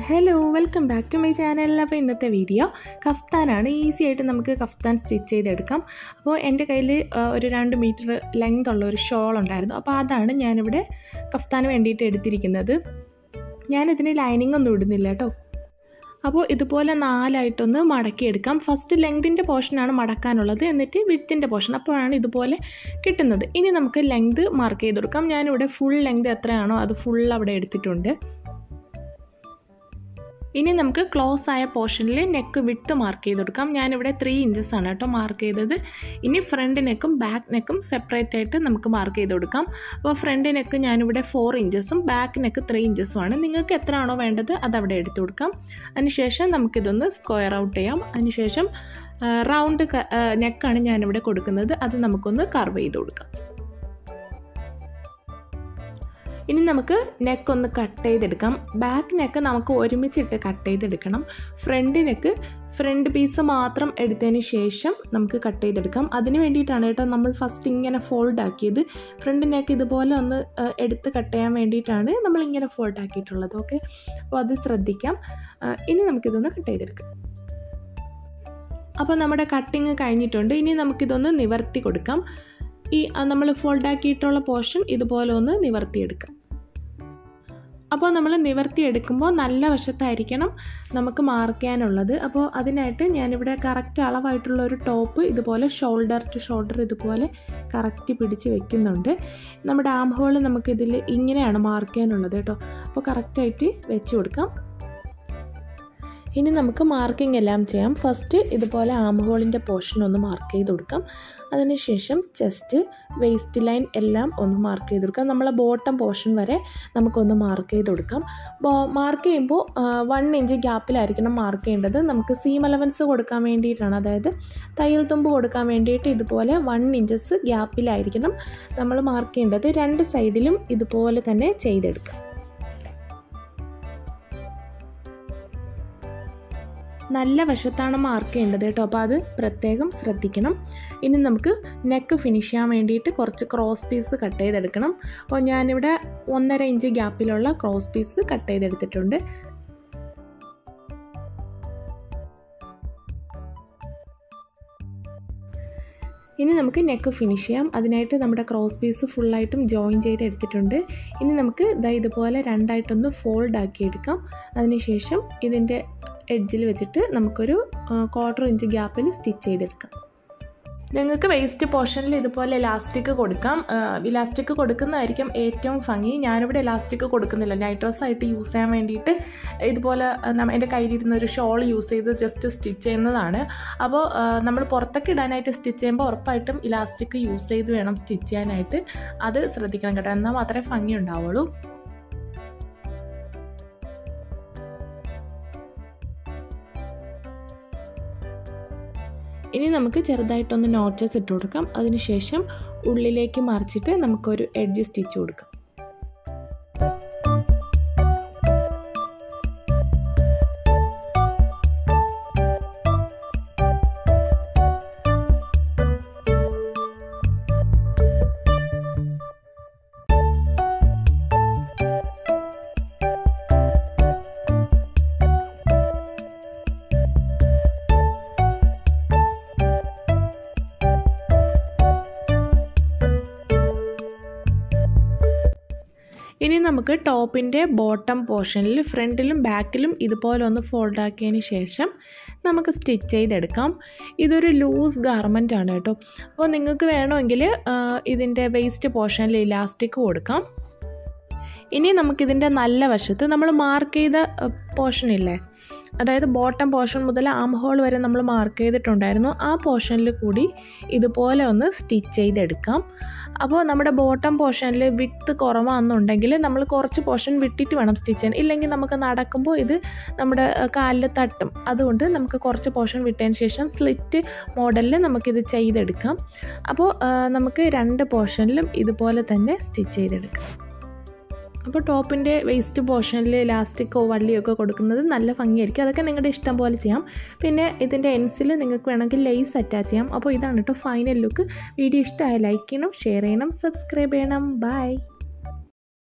hello welcome back to my channel അപ്പോൾ ഇന്നത്തെ video കഫ്താനാണ് easy ആയിട്ട് നമുക്ക് കഫ്താൻ സ്റ്റിച്ച് ചെയ്തെടുക്കാം അപ്പോൾ എൻ്റെ കയ്യിൽ ഒരു രണ്ട് മീറ്റർ ലെങ്ത് ഉള്ള ഒരു ഷോൾ ഉണ്ടായിരുന്നു അപ്പോൾ അതാണ് ഞാനിവിടെ കഫ്താന് വേണ്ടിയിട്ട് എടുത്തിരിക്കുന്നത് ഞാനിതിന് ലൈനിങ് ഒന്നും ഇടുന്നില്ല കേട്ടോ അപ്പോൾ ഇതുപോലെ നാലായിട്ടൊന്ന് മടക്കിയെടുക്കാം ഫസ്റ്റ് ലെങ്തിൻ്റെ പോർഷനാണ് മടക്കാനുള്ളത് എന്നിട്ട് വിത്തിൻ്റെ പോർഷൻ അപ്പോഴാണ് ഇതുപോലെ കിട്ടുന്നത് ഇനി നമുക്ക് ലെങ്ത് മാർക്ക് ചെയ്ത് കൊടുക്കാം ഞാനിവിടെ ഫുൾ ലെങ്ത് എത്രയാണോ അത് ഫുൾ അവിടെ എടുത്തിട്ടുണ്ട് ഇനി നമുക്ക് ക്ലോസ് ആയ പോർഷനിൽ നെക്ക് വിട്ട് മാർക്ക് ചെയ്ത് കൊടുക്കാം ഞാനിവിടെ ത്രീ ഇഞ്ചസ് ആണ് കേട്ടോ മാർക്ക് ചെയ്തത് ഇനി ഫ്രണ്ട് നെക്കും ബാക്ക് നെക്കും സെപ്പറേറ്റ് ആയിട്ട് നമുക്ക് മാർക്ക് ചെയ്ത് കൊടുക്കാം അപ്പോൾ ഫ്രണ്ട് നെക്ക് ഞാനിവിടെ ഫോർ ഇഞ്ചസും ബാക്ക് നെക്ക് ത്രീ ഇഞ്ചസും ആണ് നിങ്ങൾക്ക് എത്രയാണോ വേണ്ടത് അതവിടെ എടുത്തു കൊടുക്കാം അതിനുശേഷം നമുക്കിതൊന്ന് സ്ക്വയർ ഔട്ട് ചെയ്യാം അതിനുശേഷം റൗണ്ട് നെക്കാണ് ഞാനിവിടെ കൊടുക്കുന്നത് അത് നമുക്കൊന്ന് കർവ് ചെയ്ത് കൊടുക്കാം ഇനി നമുക്ക് നെക്ക് ഒന്ന് കട്ട് ചെയ്തെടുക്കാം ബാക്ക് നെക്ക് നമുക്ക് ഒരുമിച്ചിട്ട് കട്ട് ചെയ്തെടുക്കണം ഫ്രണ്ട് നെക്ക് ഫ്രണ്ട് പീസ് മാത്രം എടുത്തതിന് ശേഷം നമുക്ക് കട്ട് ചെയ്തെടുക്കാം അതിന് വേണ്ടിയിട്ടാണ് കേട്ടോ നമ്മൾ ഫസ്റ്റ് ഇങ്ങനെ ഫോൾഡ് ആക്കിയത് ഫ്രണ്ട് നെക്ക് ഇതുപോലെ ഒന്ന് എടുത്ത് കട്ട് ചെയ്യാൻ വേണ്ടിയിട്ടാണ് നമ്മൾ ഇങ്ങനെ ഫോൾഡ് ആക്കിയിട്ടുള്ളത് ഓക്കെ അപ്പോൾ അത് ശ്രദ്ധിക്കാം ഇനി നമുക്കിതൊന്ന് കട്ട് ചെയ്തെടുക്കാം അപ്പോൾ നമ്മുടെ കട്ടിങ് കഴിഞ്ഞിട്ടുണ്ട് ഇനി നമുക്കിതൊന്ന് നിവർത്തി കൊടുക്കാം ഈ നമ്മൾ ഫോൾഡ് ആക്കിയിട്ടുള്ള പോർഷൻ ഇതുപോലെ ഒന്ന് നിവർത്തിയെടുക്കാം അപ്പോൾ നമ്മൾ നിവർത്തി എടുക്കുമ്പോൾ നല്ല വശത്തായിരിക്കണം നമുക്ക് മാർക്ക് ചെയ്യാനുള്ളത് അപ്പോൾ അതിനായിട്ട് ഞാനിവിടെ കറക്റ്റ് അളവായിട്ടുള്ള ഒരു ടോപ്പ് ഇതുപോലെ ഷോൾഡർ ടു ഷോൾഡർ ഇതുപോലെ കറക്റ്റ് പിടിച്ച് വെക്കുന്നുണ്ട് നമ്മുടെ ആം ഹോൾ നമുക്കിതിൽ ഇങ്ങനെയാണ് മാർക്ക് ചെയ്യാനുള്ളത് കേട്ടോ അപ്പോൾ കറക്റ്റായിട്ട് വെച്ച് കൊടുക്കാം ഇനി നമുക്ക് മാർക്കിംഗ് എല്ലാം ചെയ്യാം ഫസ്റ്റ് ഇതുപോലെ ആം ഹോളിൻ്റെ പോർഷൻ ഒന്ന് മാർക്ക് ചെയ്ത് കൊടുക്കാം അതിനുശേഷം ചെസ്റ്റ് വേസ്റ്റ് ലൈൻ എല്ലാം ഒന്ന് മാർക്ക് ചെയ്ത് കൊടുക്കാം നമ്മളെ ബോട്ടം പോർഷൻ വരെ നമുക്കൊന്ന് മാർക്ക് ചെയ്ത് കൊടുക്കാം മാർക്ക് ചെയ്യുമ്പോൾ വൺ ഇഞ്ച് ഗ്യാപ്പിലായിരിക്കണം മാർക്ക് ചെയ്യേണ്ടത് നമുക്ക് സീം അലവൻസ് കൊടുക്കാൻ വേണ്ടിയിട്ടാണ് അതായത് തയ്യൽ തുമ്പ് കൊടുക്കാൻ വേണ്ടിയിട്ട് ഇതുപോലെ വൺ ഇഞ്ചസ് ഗ്യാപ്പിലായിരിക്കണം നമ്മൾ മാർക്ക് ചെയ്യേണ്ടത് രണ്ട് സൈഡിലും ഇതുപോലെ തന്നെ ചെയ്തെടുക്കാം നല്ല വശത്താണ് മാർക്ക് ചെയ്യേണ്ടത് കേട്ടോ അപ്പോൾ അത് പ്രത്യേകം ശ്രദ്ധിക്കണം ഇനി നമുക്ക് നെക്ക് ഫിനിഷ് ചെയ്യാൻ വേണ്ടിയിട്ട് കുറച്ച് ക്രോസ് പീസ് കട്ട് ചെയ്തെടുക്കണം അപ്പോൾ ഞാനിവിടെ ഒന്നര ഇഞ്ച് ഗ്യാപ്പിലുള്ള ക്രോസ് പീസ് കട്ട് ചെയ്തെടുത്തിട്ടുണ്ട് ഇനി നമുക്ക് നെക്ക് ഫിനിഷ് ചെയ്യാം അതിനായിട്ട് നമ്മുടെ ക്രോസ് പീസ് ഫുള്ളായിട്ടും ജോയിൻ ചെയ്ത് എടുത്തിട്ടുണ്ട് ഇനി നമുക്ക് ഇതാ ഇതുപോലെ രണ്ടായിട്ടൊന്ന് ഫോൾഡ് ആക്കി എടുക്കാം അതിനുശേഷം ഇതിൻ്റെ എഡ്ജിൽ വെച്ചിട്ട് നമുക്കൊരു ക്വാർട്ടർ ഇഞ്ച് ഗ്യാപ്പിൽ സ്റ്റിച്ച് ചെയ്തെടുക്കാം നിങ്ങൾക്ക് വേസ്റ്റ് പോർഷനിൽ ഇതുപോലെ ഇലാസ്റ്റിക് കൊടുക്കാം ഇലാസ്റ്റിക് കൊടുക്കുന്നതായിരിക്കും ഏറ്റവും ഭംഗി ഞാനിവിടെ ഇലാസ്റ്റിക് കൊടുക്കുന്നില്ല നൈട്രോസ് ആയിട്ട് യൂസ് ചെയ്യാൻ വേണ്ടിയിട്ട് ഇതുപോലെ എൻ്റെ കയ്യിലിരുന്ന ഒരു ഷോൾ യൂസ് ചെയ്ത് ജസ്റ്റ് സ്റ്റിച്ച് ചെയ്യുന്നതാണ് അപ്പോൾ നമ്മൾ പുറത്തൊക്കെ ഇടാനായിട്ട് സ്റ്റിച്ച് ചെയ്യുമ്പോൾ ഉറപ്പായിട്ടും ഇലാസ്റ്റിക് യൂസ് ചെയ്ത് വേണം സ്റ്റിച്ച് ചെയ്യാനായിട്ട് അത് ശ്രദ്ധിക്കണം കേട്ടോ എന്നാൽ മാത്രമേ ഭംഗി ഉണ്ടാവുള്ളൂ ഇനി നമുക്ക് ചെറുതായിട്ടൊന്ന് നോട്ട്സ് ഇട്ട് കൊടുക്കാം അതിനുശേഷം ഉള്ളിലേക്ക് മറിച്ചിട്ട് നമുക്കൊരു എഡ്ജ് സ്റ്റിച്ച് കൊടുക്കാം ഇനി നമുക്ക് ടോപ്പിൻ്റെ ബോട്ടം പോർഷനിൽ ഫ്രണ്ടിലും ബാക്കിലും ഇതുപോലെ ഒന്ന് ഫോൾഡ് ആക്കിയതിന് ശേഷം നമുക്ക് സ്റ്റിച്ച് ചെയ്തെടുക്കാം ഇതൊരു ലൂസ് ഗാർമെൻ്റ് ആണ് കേട്ടോ അപ്പോൾ നിങ്ങൾക്ക് വേണമെങ്കിൽ ഇതിൻ്റെ വേസ്റ്റ് പോർഷനിൽ ഇലാസ്റ്റിക് കൊടുക്കാം ഇനി നമുക്കിതിൻ്റെ നല്ല വശത്ത് നമ്മൾ മാർക്ക് ചെയ്ത പോർഷൻ ഇല്ലേ അതായത് ബോട്ടം പോർഷൻ മുതൽ ആം ഹോൾ വരെ നമ്മൾ മാർക്ക് ചെയ്തിട്ടുണ്ടായിരുന്നു ആ പോർഷനിൽ കൂടി ഇതുപോലെ ഒന്ന് സ്റ്റിച്ച് ചെയ്തെടുക്കാം അപ്പോൾ നമ്മുടെ ബോട്ടം പോർഷനിൽ വിട്ട് കുറവാണെന്നുണ്ടെങ്കിൽ നമ്മൾ കുറച്ച് പോർഷൻ വിട്ടിട്ട് വേണം സ്റ്റിച്ച് ചെയ്യാൻ ഇല്ലെങ്കിൽ നമുക്ക് നടക്കുമ്പോൾ ഇത് നമ്മുടെ കാലിൽ തട്ടും അതുകൊണ്ട് നമുക്ക് കുറച്ച് പോർഷൻ വിട്ടതിന് ശേഷം സ്ലിറ്റ് മോഡലിൽ നമുക്കിത് ചെയ്തെടുക്കാം അപ്പോൾ നമുക്ക് രണ്ട് പോർഷനിലും ഇതുപോലെ തന്നെ സ്റ്റിച്ച് ചെയ്തെടുക്കാം അപ്പോൾ ടോപ്പിൻ്റെ വേസ്റ്റ് പോർഷനിൽ ഇലാസ്റ്റിക്കോ വള്ളിയോ ഒക്കെ കൊടുക്കുന്നത് നല്ല ഭംഗിയായിരിക്കും അതൊക്കെ നിങ്ങളുടെ ഇഷ്ടം പോലെ ചെയ്യാം പിന്നെ ഇതിൻ്റെ എൻസിൽ നിങ്ങൾക്ക് വേണമെങ്കിൽ ലേസ് അറ്റാച്ച് ചെയ്യാം അപ്പോൾ ഇതാണ് കേട്ടോ ഫൈനൽ ലുക്ക് വീഡിയോ ഇഷ്ടമായ ലൈക്ക് ചെയ്യണം ഷെയർ ചെയ്യണം സബ്സ്ക്രൈബ് ചെയ്യണം ബൈ